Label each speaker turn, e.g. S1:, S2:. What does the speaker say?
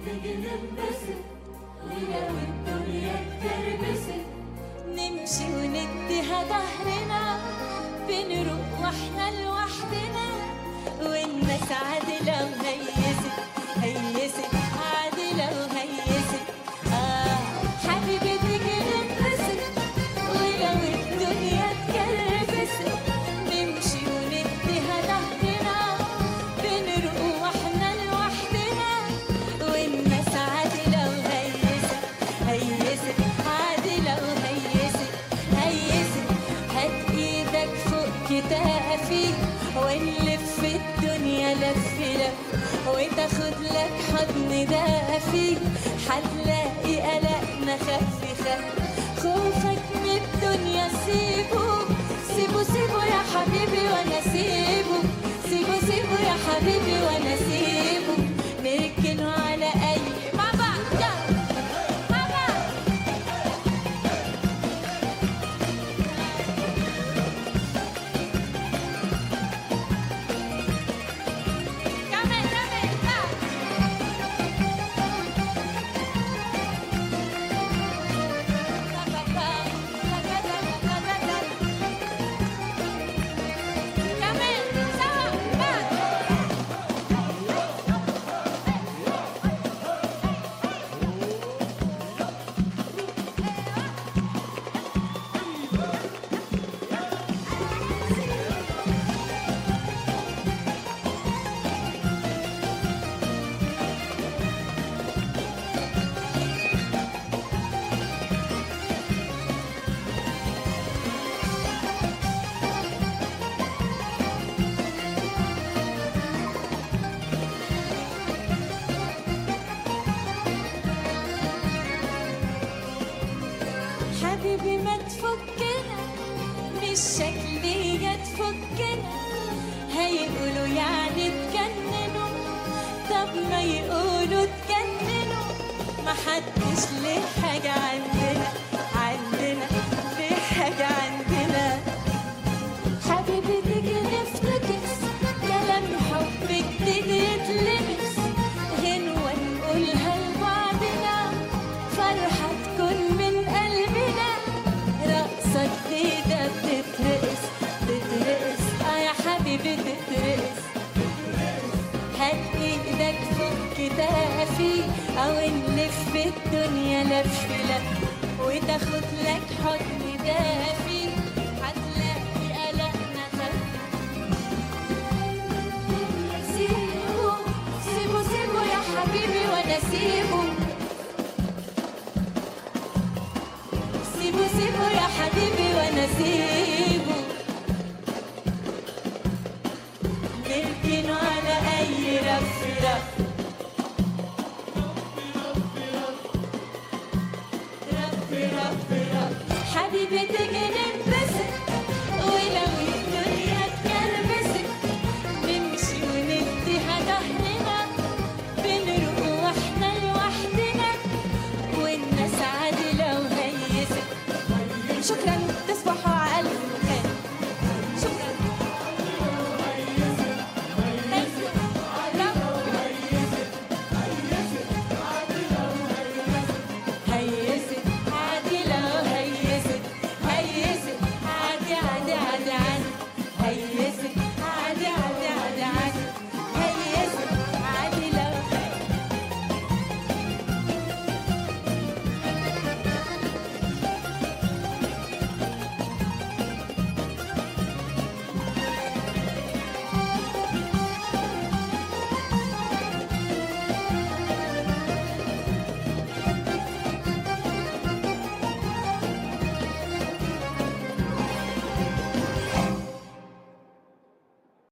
S1: تيجي ننبسط ولو الدنيا اتكربست نمشي ونديها ظهرنا بنروح واحنا لوحدنا والناس عادلة وهيست هيست عادلة وهيست آه حبيبي تيجي ننبسط ولو الدنيا اتكربست نمشي ونديها ظهرنا بنروح واحنا لوحدنا والناس عادلة وهيست هيست عادلة وهيست هيست هات ايدك فوق كتافي ونلف الدنيا لف لف وتاخد لك حضن دافي هتلاقي قلقنا خف خف خوفك من الدنيا سيبه سيبه سيبه يا حبيبي وانا سيبه سيبه سيبه يا حبيبي وانا سيبه نركنه على اي مع بعض يلا مع بعض كمان كمان ها. كمان سوا بعض حبيبي ما تفكنا مش شكلية تفكنا هيقولوا يعني تجننوا طب ما يقولوا تجننوا ما حدش ليه حاجة عندنا عندنا ليه حاجة عندنا حبيبي تيجي نفتكس كلام حب جديد يتلمس غنوة نقولها لبعضنا فرحة تكون من قلبنا رقصة جديدة بتترقص تترقص اه يا حبيبي تترقص هات ايدك فوق كتافي او نلف الدنيا لف لف وتاخد لك حضن دافي هتلاقي قلقنا خف سيبه سيبه سيبه يا حبيبي وانا سيبه سيبه سيبه يا حبيبي وانا سيبه نركنه على اي رف رف رف رف رف حبيبي